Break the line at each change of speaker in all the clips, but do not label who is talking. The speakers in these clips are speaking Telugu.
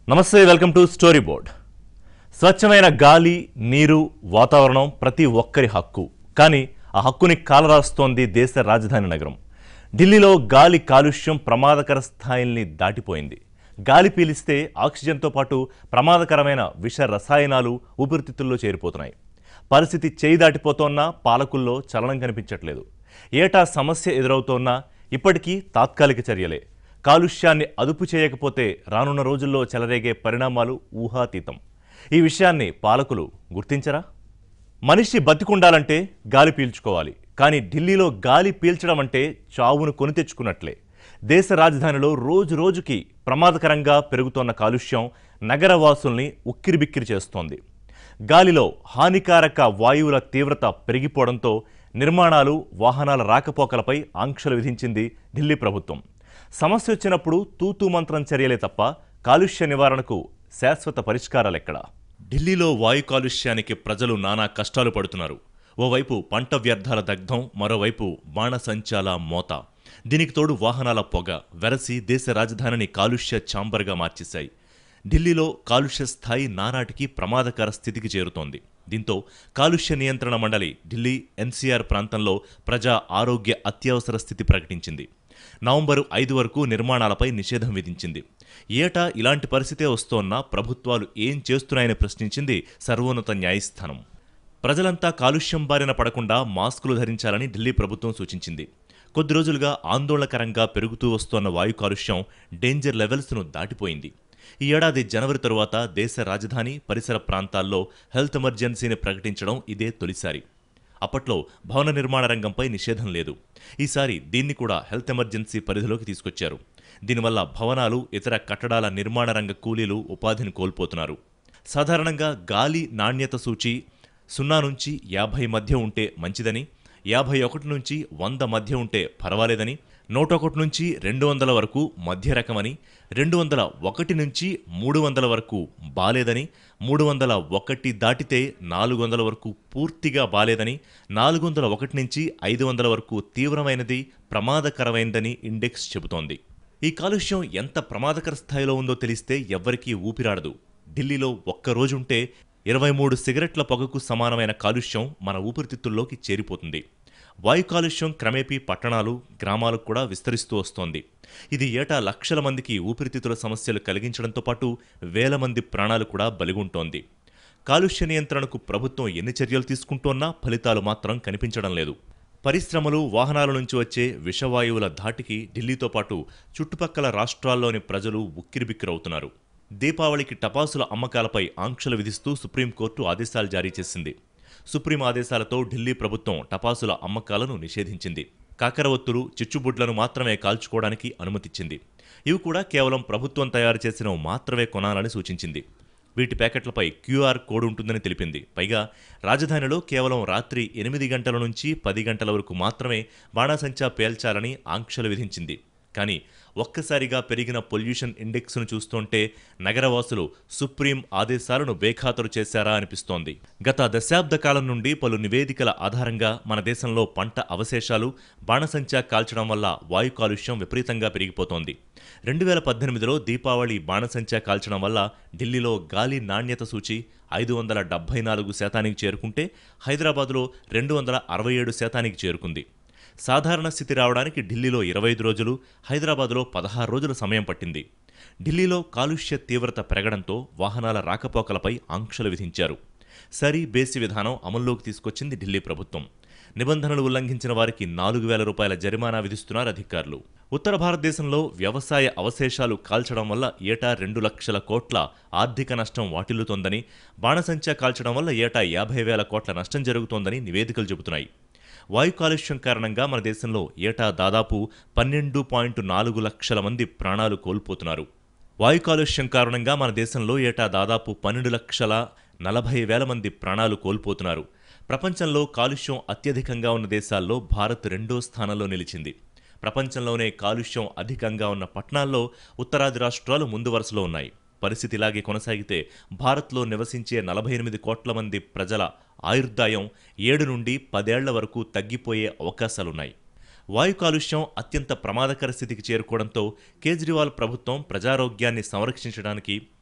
నమస్తే వెల్కమ్ టు స్టోరీ బోర్డ్ స్వచ్ఛమైన గాలి నీరు వాతావరణం ప్రతి ఒక్కరి హక్కు కానీ ఆ హక్కుని కాలరాస్తోంది దేశ రాజధాని నగరం ఢిల్లీలో గాలి కాలుష్యం ప్రమాదకర స్థాయిల్ని దాటిపోయింది గాలి పీలిస్తే ఆక్సిజన్తో పాటు ప్రమాదకరమైన విష రసాయనాలు ఊపిరితిత్తుల్లో చేరిపోతున్నాయి పరిస్థితి చేయి దాటిపోతోన్నా పాలకుల్లో చలనం కనిపించట్లేదు ఏటా సమస్య ఎదురవుతోన్నా ఇప్పటికీ తాత్కాలిక చర్యలే కాలుష్యాన్ని అదుపు చేయకపోతే రానున్న రోజుల్లో చెలరేగే పరిణామాలు ఊహాతీతం ఈ విషయాన్ని పాలకులు గుర్తించరా మనిషి బతికుండాలంటే గాలి పీల్చుకోవాలి కానీ ఢిల్లీలో గాలి పీల్చడం అంటే చావును కొని తెచ్చుకున్నట్లే దేశ రాజధానిలో రోజు రోజుకి ప్రమాదకరంగా పెరుగుతోన్న కాలుష్యం నగరవాసుల్ని ఉక్కిరిబిక్కిరి చేస్తోంది గాలిలో హానికారక వాయువుల తీవ్రత పెరిగిపోవడంతో నిర్మాణాలు వాహనాల రాకపోకలపై ఆంక్షలు విధించింది ఢిల్లీ ప్రభుత్వం సమస్య వచ్చినప్పుడు తూతూ మంత్రం చర్యలే తప్ప కాలుష్య నివారణకు శాశ్వత పరిష్కారాలెక్కడా ఢిల్లీలో వాయు కాలుష్యానికి ప్రజలు నానా కష్టాలు పడుతున్నారు ఓవైపు పంట వ్యర్థాల దగ్ధం మరోవైపు బాణసంచాల మోత దీనికి తోడు వాహనాల పొగ వెరసి దేశ రాజధానిని కాలుష్య ఛాంబర్గా మార్చేశాయి ఢిల్లీలో కాలుష్య స్థాయి నానాటికి ప్రమాదకర స్థితికి చేరుతోంది దీంతో కాలుష్య నియంత్రణ మండలి ఢిల్లీ ఎన్సీఆర్ ప్రాంతంలో ప్రజా ఆరోగ్య అత్యవసర స్థితి ప్రకటించింది నవంబరు ఐదు వరకు నిర్మాణాలపై నిషేధం విధించింది ఏటా ఇలాంటి పరిస్థితే వస్తోన్నా ప్రభుత్వాలు ఏం చేస్తున్నాయని ప్రశ్నించింది సర్వోన్నత న్యాయస్థానం ప్రజలంతా కాలుష్యం బారిన పడకుండా మాస్కులు ధరించాలని ఢిల్లీ ప్రభుత్వం సూచించింది కొద్ది రోజులుగా ఆందోళనకరంగా పెరుగుతూ వస్తోన్న వాయు కాలుష్యం డేంజర్ లెవెల్స్ను దాటిపోయింది ఈ ఏడాది జనవరి తరువాత దేశ రాజధాని పరిసర ప్రాంతాల్లో హెల్త్ ఎమర్జెన్సీని ప్రకటించడం ఇదే తొలిసారి అప్పట్లో భవన నిర్మాణ రంగంపై నిషేధం లేదు ఈసారి దీన్ని కూడా హెల్త్ ఎమర్జెన్సీ పరిధిలోకి తీసుకొచ్చారు దీనివల్ల భవనాలు ఇతర కట్టడాల నిర్మాణ రంగ కూలీలు ఉపాధిని కోల్పోతున్నారు సాధారణంగా గాలి నాణ్యత సూచి సున్నా నుంచి యాభై మధ్య ఉంటే మంచిదని యాభై ఒకటి నుంచి వంద మధ్య ఉంటే పర్వాలేదని నూట ఒకటి నుంచి రెండు వందల వరకు మధ్య రకమని రెండు వందల ఒకటి నుంచి మూడు వందల వరకు బాలేదని మూడు వందల ఒకటి దాటితే నాలుగు వందల వరకు పూర్తిగా బాలేదని నాలుగు వందల ఒకటి నుంచి ఐదు వందల వరకు తీవ్రమైనది ప్రమాదకరమైనదని ఇండెక్స్ చెబుతోంది ఈ కాలుష్యం ఎంత ప్రమాదకర స్థాయిలో ఉందో తెలిస్తే ఎవ్వరికీ ఊపిరాడదు ఢిల్లీలో ఒక్క రోజుంటే ఇరవై మూడు సిగరెట్ల పొగకు సమానమైన కాలుష్యం మన ఊపిరితిత్తుల్లోకి చేరిపోతుంది వాయు కాలుష్యం క్రమేపీ పట్టణాలు గ్రామాలకు కూడా విస్తరిస్తూ వస్తోంది ఇది ఏటా లక్షల మందికి ఊపిరితిత్తుల సమస్యలు కలిగించడంతో పాటు వేల మంది ప్రాణాలు కూడా బలిగుంటోంది కాలుష్య నియంత్రణకు ప్రభుత్వం ఎన్ని చర్యలు తీసుకుంటోన్నా ఫలితాలు మాత్రం కనిపించడం లేదు పరిశ్రమలు వాహనాల నుంచి వచ్చే విషవాయువుల ధాటికి ఢిల్లీతో పాటు చుట్టుపక్కల రాష్ట్రాల్లోని ప్రజలు ఉక్కిరిబిక్కిరవుతున్నారు దీపావళికి టపాసుల అమ్మకాలపై ఆంక్షలు విధిస్తూ సుప్రీంకోర్టు ఆదేశాలు జారీ చేసింది సుప్రీం ఆదేశాలతో ఢిల్లీ ప్రభుత్వం టపాసుల అమ్మకాలను నిషేధించింది కాకరవత్తులు చిచ్చుబుడ్లను మాత్రమే కాల్చుకోవడానికి అనుమతిచ్చింది ఇవి కూడా కేవలం ప్రభుత్వం తయారు చేసినవి మాత్రమే కొనాలని సూచించింది వీటి ప్యాకెట్లపై క్యూఆర్ కోడ్ ఉంటుందని తెలిపింది పైగా రాజధానిలో కేవలం రాత్రి ఎనిమిది గంటల నుంచి పది గంటల వరకు మాత్రమే బాణాసంచా పేల్చాలని ఆంక్షలు విధించింది కానీ ఒక్కసారిగా పెరిగిన పొల్యూషన్ ఇండెక్స్ను చూస్తుంటే నగరవాసులు సుప్రీం ఆదేశాలను బేఖాతరు చేశారా అనిపిస్తోంది గత దశాబ్ద కాలం నుండి పలు నివేదికల ఆధారంగా మన దేశంలో పంట అవశేషాలు బాణసంచా కాల్చడం వల్ల వాయు కాలుష్యం విపరీతంగా పెరిగిపోతోంది రెండు వేల పద్దెనిమిదిలో దీపావళి బాణసంచా కాల్చడం వల్ల ఢిల్లీలో గాలి నాణ్యత సూచి ఐదు వందల డెబ్బై నాలుగు శాతానికి చేరుకుంటే హైదరాబాద్లో రెండు వందల అరవై ఏడు శాతానికి చేరుకుంది సాధారణ స్థితి రావడానికి ఢిల్లీలో ఇరవై ఐదు రోజులు హైదరాబాద్లో పదహారు రోజుల సమయం పట్టింది ఢిల్లీలో కాలుష్య తీవ్రత పెరగడంతో వాహనాల రాకపోకలపై ఆంక్షలు విధించారు సరి బేసి విధానం అమల్లోకి తీసుకొచ్చింది ఢిల్లీ ప్రభుత్వం నిబంధనలు ఉల్లంఘించిన వారికి నాలుగు వేల రూపాయల జరిమానా విధిస్తున్నారు అధికారులు ఉత్తర భారతదేశంలో వ్యవసాయ అవశేషాలు కాల్చడం వల్ల ఏటా రెండు లక్షల కోట్ల ఆర్థిక నష్టం వాటిల్లుతోందని బాణసంచా కాల్చడం వల్ల ఏటా యాభై వేల కోట్ల నష్టం జరుగుతోందని నివేదికలు చెబుతున్నాయి వాయు కాలుష్యం కారణంగా మన దేశంలో ఏటా దాదాపు పన్నెండు పాయింట్ నాలుగు లక్షల మంది ప్రాణాలు కోల్పోతున్నారు వాయు కాలుష్యం కారణంగా మన దేశంలో ఏటా దాదాపు పన్నెండు లక్షల నలభై వేల మంది ప్రాణాలు కోల్పోతున్నారు ప్రపంచంలో కాలుష్యం అత్యధికంగా ఉన్న దేశాల్లో భారత్ రెండో స్థానంలో నిలిచింది ప్రపంచంలోనే కాలుష్యం అధికంగా ఉన్న పట్టణాల్లో ఉత్తరాది రాష్ట్రాలు ముందు వరుసలో ఉన్నాయి పరిస్థితి ఇలాగే కొనసాగితే భారత్లో నివసించే నలభై ఎనిమిది కోట్ల మంది ప్రజల ఆయుర్దాయం ఏడు నుండి పదేళ్ల వరకు తగ్గిపోయే అవకాశాలున్నాయి వాయు కాలుష్యం అత్యంత ప్రమాదకర స్థితికి చేరుకోవడంతో కేజ్రీవాల్ ప్రభుత్వం ప్రజారోగ్యాన్ని సంరక్షించడానికి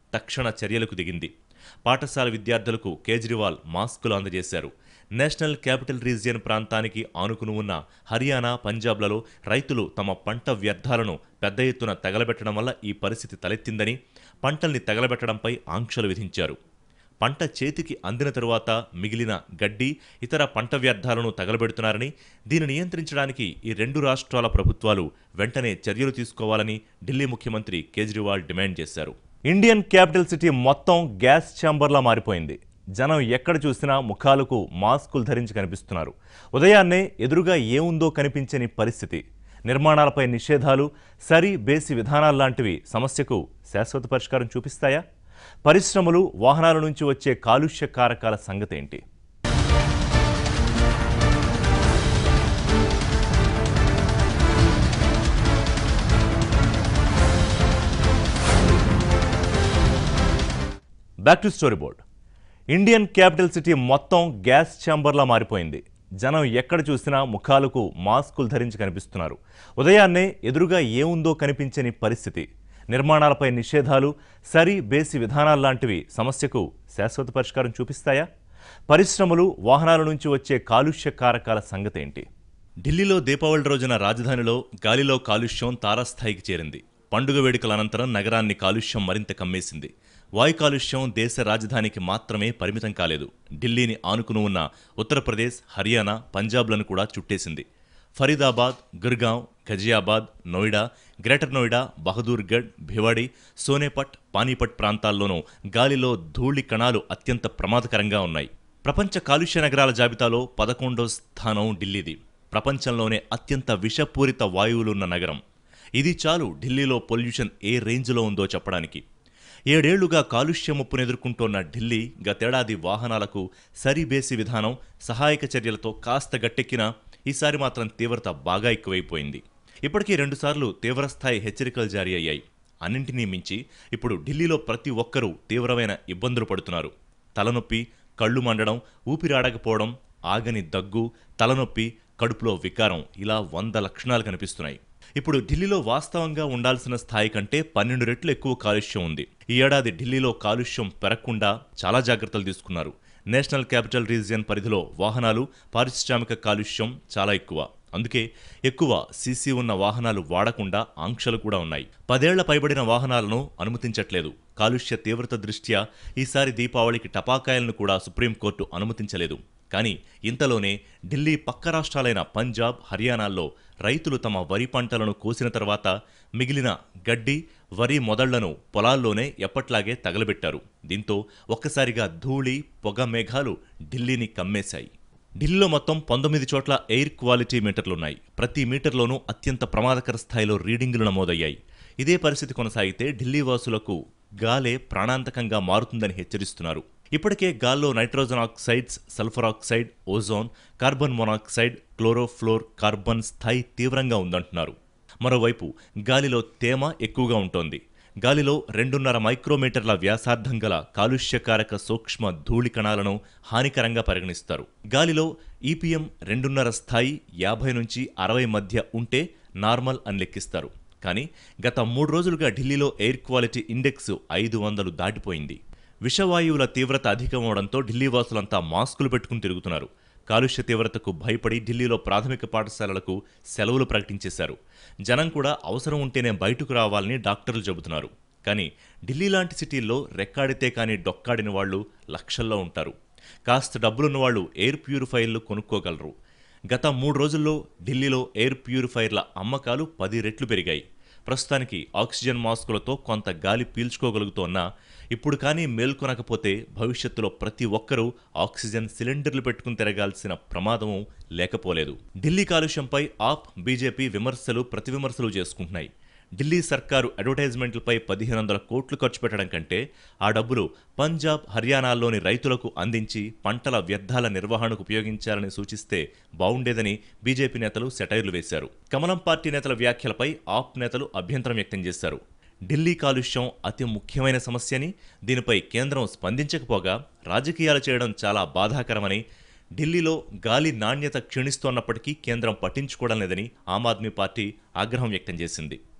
తక్షణ చర్యలకు దిగింది పాఠశాల విద్యార్థులకు కేజ్రీవాల్ మాస్కులు అందజేశారు నేషనల్ క్యాపిటల్ రీజియన్ ప్రాంతానికి ఆనుకుని ఉన్న హర్యానా పంజాబ్లలో రైతులు తమ పంట వ్యర్థాలను పెద్ద ఎత్తున తగలబెట్టడం వల్ల ఈ పరిస్థితి తలెత్తిందని పంటల్ని తగలబెట్టడంపై ఆంక్షలు విధించారు పంట చేతికి అందిన తరువాత మిగిలిన గడ్డి ఇతర పంట వ్యర్థాలను తగలబెడుతున్నారని దీన్ని నియంత్రించడానికి ఈ రెండు రాష్ట్రాల ప్రభుత్వాలు వెంటనే చర్యలు తీసుకోవాలని ఢిల్లీ ముఖ్యమంత్రి కేజ్రీవాల్ డిమాండ్ చేశారు ఇండియన్ క్యాపిటల్ సిటీ మొత్తం గ్యాస్ ఛాంబర్లా మారిపోయింది జనం ఎక్కడ చూసినా ముఖాలకు మాస్కులు ధరించి కనిపిస్తున్నారు ఉదయాన్నే ఎదురుగా ఏముందో కనిపించని పరిస్థితి నిర్మాణాలపై నిషేధాలు సరి బేసి విధానాలు లాంటివి సమస్యకు శాశ్వత పరిష్కారం చూపిస్తాయా పరిశ్రమలు వాహనాల నుంచి వచ్చే కాలుష్య కారకాల సంగతేంటి back to story board Indian capital city మొత్తం గ్యాస్ ఛాంబర్లా మారిపోయింది జనం ఎక్కడ చూసినా ముఖాలకు మాస్కులు ధరించి కనిపిస్తున్నారు ఉదయాన్నే ఎదురుగా ఏముందో కనిపించని పరిస్థితి నిర్మాణాలపై నిషేధాలు సరి బేసి విధానాలు లాంటివి సమస్యకు శాశ్వత పరిష్కారం చూపిస్తాయా పరిశ్రమలు వాహనాల నుంచి వచ్చే కాలుష్య కారకాల సంగతేంటి ఢిల్లీలో దీపావళి రోజున రాజధానిలో గాలిలో కాలుష్యం తారాస్థాయికి చేరింది పండుగ వేడుకల అనంతరం నగరాన్ని కాలుష్యం మరింత కమ్మేసింది వాయు కాలుష్యం దేశ రాజధానికి మాత్రమే పరిమితం కాలేదు ఢిల్లీని ఆనుకుని ఉన్న ఉత్తరప్రదేశ్ హర్యానా పంజాబ్లను కూడా చుట్టేసింది ఫరీదాబాద్ గుర్గాంవ్ గజియాబాద్ నోయిడా గ్రేటర్ నోయిడా బహదూర్గఢ్ భివాడి సోనేపట్ పానీపట్ ప్రాంతాల్లోనూ గాలిలో ధూళి కణాలు అత్యంత ప్రమాదకరంగా ఉన్నాయి ప్రపంచ కాలుష్య నగరాల జాబితాలో పదకొండో స్థానం ఢిల్లీది ప్రపంచంలోనే అత్యంత విషపూరిత వాయువులున్న నగరం ఇది చాలు ఢిల్లీలో పొల్యూషన్ ఏ రేంజ్లో ఉందో చెప్పడానికి ఏడేళ్లుగా కాలుష్య ముప్పును ఎదుర్కొంటోన్న ఢిల్లీ గతేడాది వాహనాలకు సరిబేసి విధానం సహాయక చర్యలతో కాస్త గట్టెక్కినా ఈసారి మాత్రం తీవ్రత బాగా ఎక్కువైపోయింది ఇప్పటికీ రెండుసార్లు తీవ్రస్థాయి హెచ్చరికలు జారీ అయ్యాయి అన్నింటినీ మించి ఇప్పుడు ఢిల్లీలో ప్రతి ఒక్కరూ తీవ్రమైన ఇబ్బందులు పడుతున్నారు తలనొప్పి కళ్ళు మండడం ఊపిరాడకపోవడం ఆగని దగ్గు తలనొప్పి కడుపులో వికారం ఇలా వంద లక్షణాలు కనిపిస్తున్నాయి ఇప్పుడు ఢిల్లీలో వాస్తవంగా ఉండాల్సిన స్థాయి కంటే పన్నెండు రెట్లు ఎక్కువ కాలుష్యం ఉంది ఈ ఏడాది ఢిల్లీలో కాలుష్యం పెరగకుండా చాలా జాగ్రత్తలు తీసుకున్నారు నేషనల్ క్యాపిటల్ రీజియన్ పరిధిలో వాహనాలు పారిశ్రామిక కాలుష్యం చాలా ఎక్కువ అందుకే ఎక్కువ సీసీ ఉన్న వాహనాలు వాడకుండా ఆంక్షలు కూడా ఉన్నాయి పదేళ్ల పైబడిన వాహనాలను అనుమతించట్లేదు కాలుష్య తీవ్రత దృష్ట్యా ఈసారి దీపావళికి టపాకాయలను కూడా సుప్రీంకోర్టు అనుమతించలేదు కానీ ఇంతలోనే ఢిల్లీ పక్క రాష్ట్రాలైన పంజాబ్ హర్యానాల్లో రైతులు తమ వరి పంటలను కోసిన తర్వాత మిగిలిన గడ్డి వరి మొదళ్లను పొలాల్లోనే ఎప్పట్లాగే తగలబెట్టారు దీంతో ఒక్కసారిగా ధూళి పొగ మేఘాలు ఢిల్లీని కమ్మేశాయి ఢిల్లీలో మొత్తం పంతొమ్మిది చోట్ల ఎయిర్ క్వాలిటీ మీటర్లున్నాయి ప్రతి మీటర్లోనూ అత్యంత ప్రమాదకర స్థాయిలో రీడింగులు నమోదయ్యాయి ఇదే పరిస్థితి కొనసాగితే ఢిల్లీ వాసులకు గాలే ప్రాణాంతకంగా మారుతుందని హెచ్చరిస్తున్నారు ఇప్పటికే గాల్లో nitrogen oxides sulphur oxide ozone carbon monoxide chlorofluorocarbon స్థాయి తీవ్రంగా ఉందంటున్నారు మరోవైపు గాలిలో తేమ ఎక్కువగా ఉంటోంది గాలిలో రెండున్నర మైక్రోమీటర్ల వ్యాసార్థం గల కాలుష్యకారక సూక్ష్మ ధూళి కణాలను హానికరంగా పరిగణిస్తారు గాలిలో ఈపీఎం రెండున్నర స్థాయి యాభై నుంచి అరవై మధ్య ఉంటే నార్మల్ అని లెక్కిస్తారు కానీ గత మూడు రోజులుగా ఢిల్లీలో ఎయిర్ క్వాలిటీ ఇండెక్స్ ఐదు వందలు దాటిపోయింది విషవాయువుల తీవ్రత అధికమవడంతో ఢిల్లీ వాసులంతా మాస్కులు పెట్టుకుని తిరుగుతున్నారు కాలుష్య తీవ్రతకు భయపడి ఢిల్లీలో ప్రాథమిక పాఠశాలలకు సెలవులు ప్రకటించేశారు జనం కూడా అవసరం ఉంటేనే బయటకు రావాలని డాక్టర్లు చెబుతున్నారు కానీ ఢిల్లీ లాంటి సిటీల్లో రెక్కాడితే కానీ డొక్కాడిన వాళ్ళు లక్షల్లో ఉంటారు కాస్త డబ్బులున్న వాళ్ళు ఎయిర్ ప్యూరిఫైర్లు కొనుక్కోగలరు గత మూడు రోజుల్లో ఢిల్లీలో ఎయిర్ ప్యూరిఫైర్ల అమ్మకాలు పది రెట్లు పెరిగాయి ప్రస్తుతానికి ఆక్సిజన్ మాస్కులతో కొంత గాలి పీల్చుకోగలుగుతోన్నా ఇప్పుడు కానీ మేల్కొనకపోతే భవిష్యత్తులో ప్రతి ఒక్కరూ ఆక్సిజన్ సిలిండర్లు పెట్టుకుని తిరగాల్సిన ప్రమాదము లేకపోలేదు ఢిల్లీ కాలుష్యంపై ఆప్ బీజేపీ విమర్శలు ప్రతివిమర్శలు చేసుకుంటున్నాయి ఢిల్లీ సర్కారు అడ్వర్టైజ్మెంట్లపై పదిహేను వందల కోట్లు ఖర్చు పెట్టడం కంటే ఆ డబ్బులు పంజాబ్ హర్యానాల్లోని రైతులకు అందించి పంటల వ్యర్థాల నిర్వహణకు ఉపయోగించాలని సూచిస్తే బావుండేదని బీజేపీ నేతలు సెటైర్లు వేశారు కమలం పార్టీ నేతల వ్యాఖ్యలపై ఆప్ నేతలు అభ్యంతరం వ్యక్తం చేశారు ఢిల్లీ కాలుష్యం అతి ముఖ్యమైన సమస్యని దీనిపై కేంద్రం స్పందించకపోగా రాజకీయాలు చేయడం చాలా బాధాకరమని ఢిల్లీలో గాలి నాణ్యత క్షీణిస్తోన్నప్పటికీ కేంద్రం పట్టించుకోవడం లేదని ఆమ్ ఆద్మీ పార్టీ ఆగ్రహం వ్యక్తం చేసింది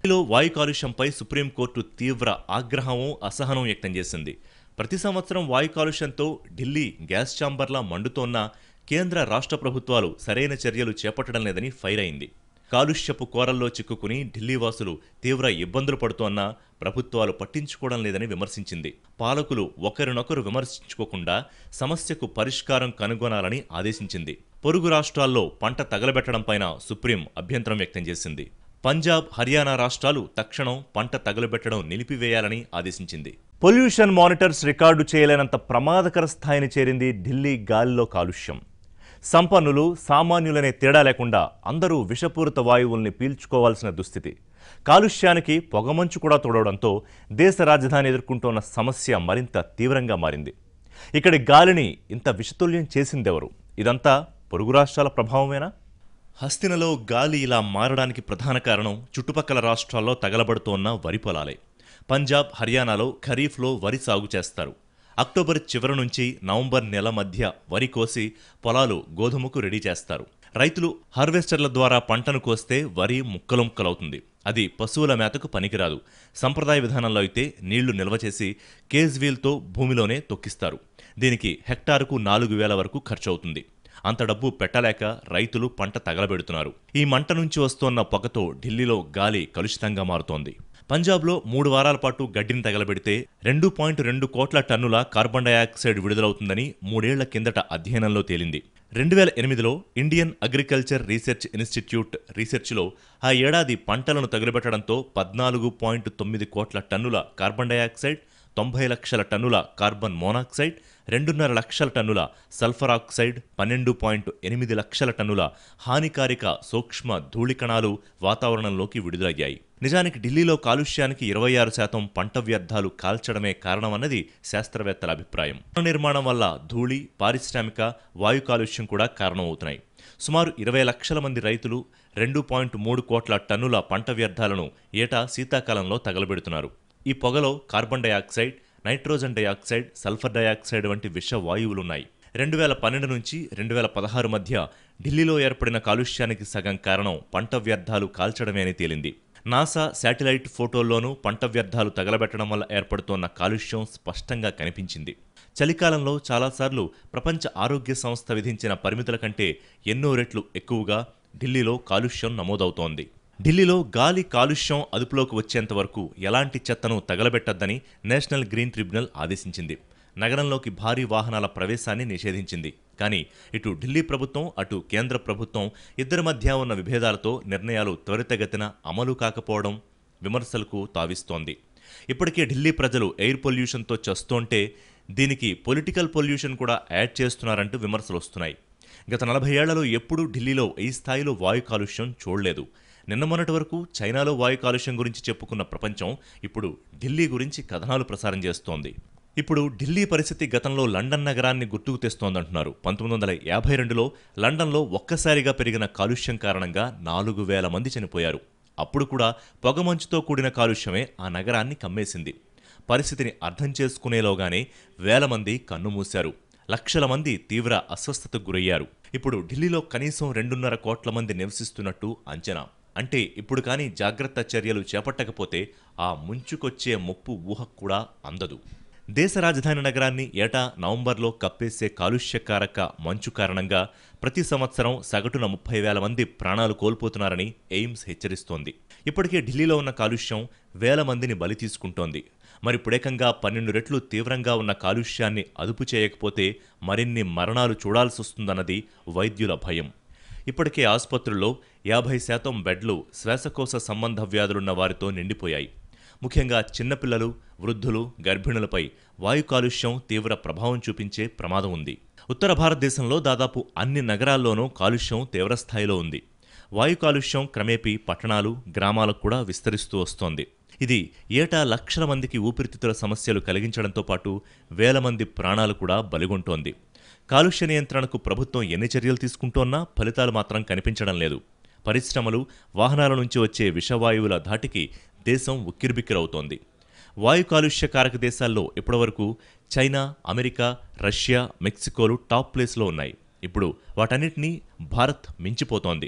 ఢిల్లీలో వాయు కాలుష్యంపై సుప్రీంకోర్టు తీవ్ర ఆగ్రహం అసహనం వ్యక్తం చేసింది ప్రతి సంవత్సరం వాయు కాలుష్యంతో ఢిల్లీ గ్యాస్ ఛాంబర్లా మండుతోన్న కేంద్ర రాష్ట్ర ప్రభుత్వాలు సరైన చర్యలు చేపట్టడం లేదని ఫైర్ అయింది కాలుష్యపు కోరల్లో చిక్కుకుని ఢిల్లీ వాసులు తీవ్ర ఇబ్బందులు పడుతోన్నా ప్రభుత్వాలు పట్టించుకోవడం లేదని విమర్శించింది పాలకులు ఒకరినొకరు విమర్శించుకోకుండా సమస్యకు పరిష్కారం కనుగొనాలని ఆదేశించింది పొరుగు రాష్ట్రాల్లో పంట తగలబెట్టడంపైన సుప్రీం అభ్యంతరం వ్యక్తం చేసింది పంజాబ్ హర్యానా రాష్ట్రాలు తక్షణం పంట తగలబెట్టడం నిలిపివేయాలని ఆదేశించింది పొల్యూషన్ మానిటర్స్ రికార్డు చేయలేనంత ప్రమాదకర స్థాయిని చేరింది ఢిల్లీ గాలిలో కాలుష్యం సంపన్నులు సామాన్యులనే తేడా లేకుండా అందరూ విషపూరిత వాయువుల్ని పీల్చుకోవాల్సిన దుస్థితి కాలుష్యానికి పొగమంచు కూడా తోడవడంతో దేశ రాజధాని ఎదుర్కొంటోన్న సమస్య మరింత తీవ్రంగా మారింది ఇక్కడి గాలిని ఇంత విషతుల్యం చేసిందెవరు ఇదంతా పొరుగు రాష్ట్రాల ప్రభావమేనా హస్తినలో గాలి ఇలా మారడానికి ప్రధాన కారణం చుట్టుపక్కల రాష్ట్రాల్లో తగలబడుతోన్న వరి పొలాలే పంజాబ్ హర్యానాలో ఖరీఫ్లో వరి సాగు చేస్తారు అక్టోబర్ చివరి నుంచి నవంబర్ నెల మధ్య వరి కోసి పొలాలు గోధుమకు రెడీ చేస్తారు రైతులు హార్వెస్టర్ల ద్వారా పంటను కోస్తే వరి ముక్కలు ముక్కలవుతుంది అది పశువుల మేతకు పనికిరాదు సంప్రదాయ విధానంలో అయితే నీళ్లు నిల్వ చేసి కేజ్ వీల్తో భూమిలోనే తొక్కిస్తారు దీనికి హెక్టారుకు నాలుగు వేల వరకు ఖర్చవుతుంది అంత డబ్బు పెట్టలేక రైతులు పంట తగలబెడుతున్నారు ఈ మంట నుంచి వస్తోన్న పొగతో ఢిల్లీలో గాలి కలుషితంగా మారుతోంది పంజాబ్లో మూడు వారాల పాటు గడ్డిని తగలబెడితే రెండు పాయింట్ రెండు కోట్ల టన్నుల కార్బన్ డయాక్సైడ్ విడుదలవుతుందని మూడేళ్ల కిందట అధ్యయనంలో తేలింది రెండు వేల ఎనిమిదిలో ఇండియన్ అగ్రికల్చర్ రీసెర్చ్ ఇన్స్టిట్యూట్ రీసెర్చ్లో ఆ ఏడాది పంటలను తగులబెట్టడంతో పద్నాలుగు పాయింట్ తొమ్మిది కోట్ల టన్నుల కార్బన్ డయాక్సైడ్ తొంభై లక్షల టన్నుల కార్బన్ మోనాక్సైడ్ రెండున్నర లక్షల టన్నుల సల్ఫర్ ఆక్సైడ్ పన్నెండు పాయింట్ ఎనిమిది లక్షల టన్నుల హానికారిక సూక్ష్మ ధూళికణాలు వాతావరణంలోకి విడుదలయ్యాయి నిజానికి ఢిల్లీలో కాలుష్యానికి ఇరవై ఆరు శాతం పంట వ్యర్థాలు కాల్చడమే కారణమన్నది శాస్త్రవేత్తల అభిప్రాయం భవన నిర్మాణం వల్ల ధూళి పారిశ్రామిక వాయు కాలుష్యం కూడా కారణమవుతున్నాయి సుమారు ఇరవై లక్షల మంది రైతులు రెండు పాయింట్ మూడు కోట్ల టన్నుల పంట వ్యర్థాలను ఏటా శీతాకాలంలో తగలబెడుతున్నారు ఈ పొగలో carbon dioxide nitrogen dioxide sulphur dioxide వంటి విష వాయువులున్నాయి రెండు వేల పన్నెండు నుంచి రెండు వేల పదహారు మధ్య ఢిల్లీలో ఏర్పడిన కాలుష్యానికి సగం కారణం పంట వ్యర్థాలు కాల్చడమే అని తేలింది నాసా శాటిలైట్ ఫోటోల్లోనూ పంట వ్యర్థాలు తగలబెట్టడం వల్ల ఏర్పడుతోన్న కాలుష్యం స్పష్టంగా కనిపించింది చలికాలంలో చాలాసార్లు ప్రపంచ ఆరోగ్య సంస్థ విధించిన పరిమితుల కంటే ఎన్నో రెట్లు ఎక్కువగా ఢిల్లీలో కాలుష్యం నమోదవుతోంది ఢిల్లీలో గాలి కాలుష్యం అదుపులోకి వచ్చేంత వరకు ఎలాంటి చెత్తను తగలబెట్టద్దని నేషనల్ గ్రీన్ ట్రిబ్యునల్ ఆదేశించింది నగరంలోకి భారీ వాహనాల ప్రవేశాన్ని నిషేధించింది కానీ ఇటు ఢిల్లీ ప్రభుత్వం అటు కేంద్ర ప్రభుత్వం ఇద్దరి మధ్య ఉన్న విభేదాలతో నిర్ణయాలు త్వరితగతిన అమలు కాకపోవడం విమర్శలకు తావిస్తోంది ఇప్పటికే ఢిల్లీ ప్రజలు ఎయిర్ పొల్యూషన్తో చస్తోంటే దీనికి పొలిటికల్ పొల్యూషన్ కూడా యాడ్ చేస్తున్నారంటూ విమర్శలు వస్తున్నాయి గత నలభై ఏళ్లలో ఎప్పుడూ ఢిల్లీలో ఈ స్థాయిలో వాయు కాలుష్యం చూడలేదు నిన్న మొన్నటి వరకు చైనాలో వాయు కాలుష్యం గురించి చెప్పుకున్న ప్రపంచం ఇప్పుడు ఢిల్లీ గురించి కథనాలు ప్రసారం చేస్తోంది ఇప్పుడు ఢిల్లీ పరిస్థితి గతంలో లండన్ నగరాన్ని గుర్తుకు తెస్తోందంటున్నారు పంతొమ్మిది వందల యాభై రెండులో లండన్లో ఒక్కసారిగా పెరిగిన కాలుష్యం కారణంగా నాలుగు వేల మంది చనిపోయారు అప్పుడు కూడా పొగమంచుతో కూడిన కాలుష్యమే ఆ నగరాన్ని కమ్మేసింది పరిస్థితిని అర్థం చేసుకునేలోగానే వేల మంది కన్నుమూశారు లక్షల మంది తీవ్ర అస్వస్థతకు గురయ్యారు ఇప్పుడు ఢిల్లీలో కనీసం రెండున్నర కోట్ల మంది నివసిస్తున్నట్టు అంచనా అంటే ఇప్పుడు కానీ జాగ్రత్త చర్యలు చేపట్టకపోతే ఆ ముంచుకొచ్చే ముప్పు ఊహకు కూడా అందదు దేశ రాజధాని నగరాన్ని ఏటా నవంబర్లో కప్పేసే కాలుష్యకారక మంచు కారణంగా ప్రతి సంవత్సరం సగటున ముప్పై వేల మంది ప్రాణాలు కోల్పోతున్నారని ఎయిమ్స్ హెచ్చరిస్తోంది ఇప్పటికే ఢిల్లీలో ఉన్న కాలుష్యం వేల మందిని బలి తీసుకుంటోంది మరిప్పుడేకంగా పన్నెండు రెట్లు తీవ్రంగా ఉన్న కాలుష్యాన్ని అదుపు చేయకపోతే మరిన్ని మరణాలు చూడాల్సి వస్తుందన్నది వైద్యుల భయం ఇప్పటికే ఆసుపత్రుల్లో యాభై శాతం బెడ్లు శ్వాసకోశ సంబంధ వ్యాధులున్న వారితో నిండిపోయాయి ముఖ్యంగా చిన్నపిల్లలు వృద్ధులు గర్భిణులపై వాయు కాలుష్యం తీవ్ర ప్రభావం చూపించే ప్రమాదం ఉంది ఉత్తర భారతదేశంలో దాదాపు అన్ని నగరాల్లోనూ కాలుష్యం తీవ్రస్థాయిలో ఉంది వాయు కాలుష్యం క్రమేపీ పట్టణాలు గ్రామాలకు కూడా విస్తరిస్తూ వస్తోంది ఇది ఏటా లక్షల మందికి ఊపిరితిత్తుల సమస్యలు కలిగించడంతో పాటు వేల మంది ప్రాణాలు కూడా బలిగొంటోంది కాలుష్య నియంత్రణకు ప్రభుత్వం ఎన్ని చర్యలు తీసుకుంటోన్నా ఫలితాలు మాత్రం కనిపించడం లేదు పరిశ్రమలు వాహనాల నుంచి వచ్చే విషవాయువుల ధాటికి దేశం ఉక్కిరిబిక్కిరవుతోంది వాయు కాలుష్య కారక దేశాల్లో ఇప్పటివరకు చైనా అమెరికా రష్యా మెక్సికోలు టాప్ ప్లేస్లో ఉన్నాయి ఇప్పుడు వాటన్నిటినీ భారత్ మించిపోతోంది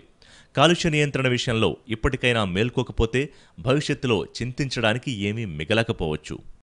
కాలుష్య నియంత్రణ విషయంలో ఇప్పటికైనా మేల్కోకపోతే భవిష్యత్తులో చింతించడానికి ఏమీ మిగలకపోవచ్చు